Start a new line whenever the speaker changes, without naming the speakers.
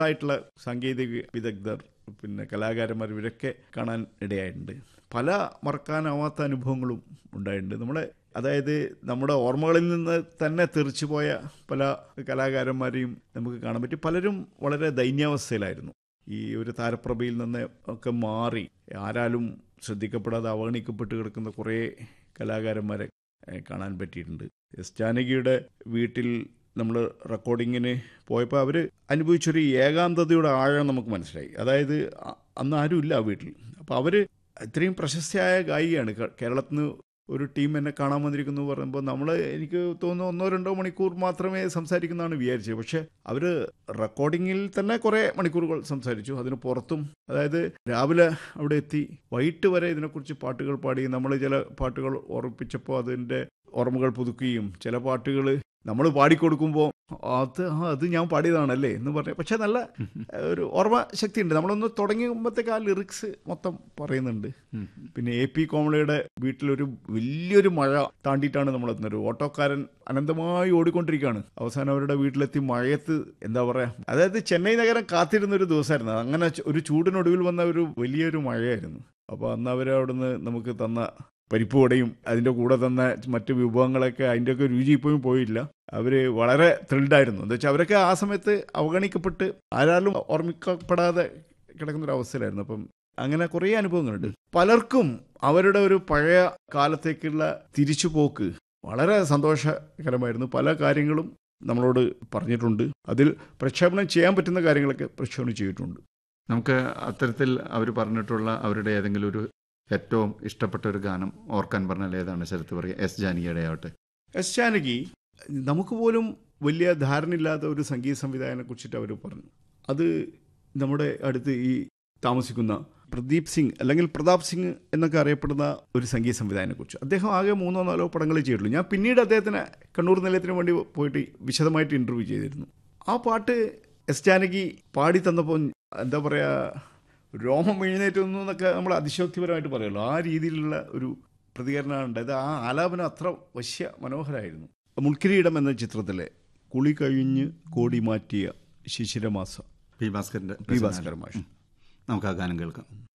ആയിട്ടുള്ള സാങ്കേതിക വിദഗ്ധർ പിന്നെ കലാകാരന്മാർ ഇവരൊക്കെ കാണാൻ ഇടയായിട്ടുണ്ട് പല മറക്കാനാവാത്ത അനുഭവങ്ങളും ഉണ്ടായിട്ടുണ്ട് നമ്മുടെ അതായത് നമ്മുടെ ഓർമ്മകളിൽ നിന്ന് തന്നെ തെറിച്ചു പോയ പല കലാകാരന്മാരെയും നമുക്ക് കാണാൻ പറ്റി പലരും വളരെ ദൈന്യാവസ്ഥയിലായിരുന്നു ഈ ഒരു താരപ്രഭയിൽ നിന്ന് ഒക്കെ മാറി ആരാലും ശ്രദ്ധിക്കപ്പെടാതെ അവഗണിക്കപ്പെട്ട് കിടക്കുന്ന കുറേ കലാകാരന്മാരെ ഏഹ്, കാണാൻ പറ്റിയിട്ടുണ്ട് എസ് ജാനകിയുടെ വീട്ടിൽ നമ്മൾ റെക്കോർഡിങ്ങിന് പോയപ്പോൾ അവർ അനുഭവിച്ചൊരു ഏകാന്തതയുടെ ആഴം നമുക്ക് മനസ്സിലായി അതായത് അ- അന്ന് ആരുമില്ല ആ വീട്ടിൽ അപ്പോൾ അവർ ഇത്രയും പ്രശസ്തയായ ഗായികയാണ് കേ- കേരളത്തിൽ നിന്ന് ഒരു ടീം എന്നെ കാണാൻ വന്നിരിക്കുന്നു പറയുമ്പോൾ നമ്മൾ എനിക്ക് തോന്നുന്നു ഒന്നോ രണ്ടോ മണിക്കൂർ മാത്രമേ സംസാരിക്കുന്നതാണ് വിചാരിച്ചത് പക്ഷേ അവർ റെക്കോർഡിങ്ങിൽ തന്നെ കുറേ മണിക്കൂറുകൾ സംസാരിച്ചു അതിന് പുറത്തും അതായത് രാവിലെ അവിടെ എത്തി വൈകിട്ട് വരെ ഇതിനെക്കുറിച്ച് പാട്ടുകൾ പാടി നമ്മൾ ചില പാട്ടുകൾ ഓർമ്മിപ്പിച്ചപ്പോൾ അതിൻ്റെ ഓർമ്മകൾ പുതുക്കുകയും ചില പാട്ടുകൾ നമ്മൾ പാടിക്കൊടുക്കുമ്പോൾ അത് ആ അത് ഞാൻ പാടിയതാണല്ലേ എന്ന് പറഞ്ഞു പക്ഷേ നല്ല ഏഹ്, ഒരു ഓർമ്മ ശക്തിയുണ്ട് നമ്മളൊന്ന് തുടങ്ങിയുമ്പോഴത്തേക്ക് ആ ലിറിക്സ് മൊത്തം പറയുന്നുണ്ട് പിന്നെ എ പി കോമളിയുടെ വീട്ടിലൊരു വലിയൊരു മഴ താണ്ടിയിട്ടാണ് നമ്മൾ എത്തുന്നത് ഒരു ഓട്ടോക്കാരൻ അനന്തമായി ഓടിക്കൊണ്ടിരിക്കുകയാണ് അവസാനം അവരുടെ വീട്ടിലെത്തി മഴയത്ത് എന്താ പറയുക അതായത് ചെന്നൈ നഗരം കാത്തിരുന്ന ഒരു ദിവസമായിരുന്നു അങ്ങനെ ചു- ഒരു ചൂടിനൊടുവിൽ വന്ന ഒരു വലിയൊരു മഴയായിരുന്നു അപ്പോൾ അന്ന് അവർ അവിടുന്ന് നമുക്ക് തന്ന പരിപ്പ് വടയും അതിൻ്റെ കൂടെ തന്ന മറ്റ് വിഭവങ്ങളൊക്കെ അതിൻ്റെയൊക്കെ രുചി ഇപ്പോഴും പോയില്ല അവർ വളരെ ത്രിൽഡായിരുന്നു എന്താ വെച്ചാൽ അവരൊക്കെ ആ സമയത്ത് അവഗണിക്കപ്പെട്ട് ആരാലും ഓർമ്മിക്കപ്പെടാതെ കിടക്കുന്ന ഒരു അവസ്ഥയിലായിരുന്നു അപ്പം അങ്ങനെ കുറേ അനുഭവങ്ങളുണ്ട് പലർക്കും അവരുടെ ഒരു പഴയ കാലത്തേക്കുള്ള തിരിച്ചുപോക്ക് വളരെ സന്തോഷകരമായിരുന്നു പല കാര്യങ്ങളും നമ്മളോട് പറഞ്ഞിട്ടുണ്ട് അതിൽ പ്രക്ഷേപണം ചെയ്യാൻ പറ്റുന്ന കാര്യങ്ങളൊക്കെ പ്രക്ഷേപണം ചെയ്തിട്ടുണ്ട്
നമുക്ക് അത്തരത്തിൽ അവർ പറഞ്ഞിട്ടുള്ള അവരുടെ ഏതെങ്കിലും ഒരു ഏറ്റവും ഇഷ്ടപ്പെട്ട ഒരു ഗാനം ഓർക്കാൻ പറഞ്ഞാൽ ഏതാണ് ശരത്ത് പറയുക എസ് ജാനകിയുടെ ആവട്ടെ
എസ് ജാനകി നമുക്ക് പോലും വലിയ ധാരണയില്ലാത്ത ഒരു സംഗീത സംവിധായകനെ കുറിച്ചിട്ട് അവർ പറഞ്ഞു അത് നമ്മുടെ അടുത്ത് ഈ താമസിക്കുന്ന പ്രദീപ് സിംഗ് അല്ലെങ്കിൽ പ്രതാപ് സിംഗ് എന്നൊക്കെ അറിയപ്പെടുന്ന ഒരു സംഗീത സംവിധായകനെ കുറിച്ച് അദ്ദേഹം ആകെ മൂന്നോ നാലോ പടങ്ങൾ ചെയ്തിട്ടുള്ളൂ ഞാൻ പിന്നീട് അദ്ദേഹത്തിന് കണ്ണൂർ നിലയത്തിന് വേണ്ടി പോയിട്ട് വിശദമായിട്ട് ഇൻ്റർവ്യൂ ചെയ്തിരുന്നു ആ പാട്ട് എസ് ജാനകി പാടി തന്നപ്പോൾ എന്താ പറയുക രോമം എഴുന്നേറ്റുന്നു എന്നൊക്കെ നമ്മൾ അതിശോക്തിപരമായിട്ട് പറയുമല്ലോ ആ രീതിയിലുള്ള ഒരു പ്രതികരണമാണ് ഉണ്ടായത് ആ ആലാപനം അത്ര വശ്യ മനോഹരമായിരുന്നു മുൾക്കിരീടം എന്ന ചിത്രത്തിലെ കുളി കഴിഞ്ഞ് കോടി മാറ്റിയ ശിശിരമാസ
പി ഭാസ്കരന്റെ
പി ഭാസ്കര മാഷ്
നമുക്ക് ആ ഗാനം കേൾക്കാം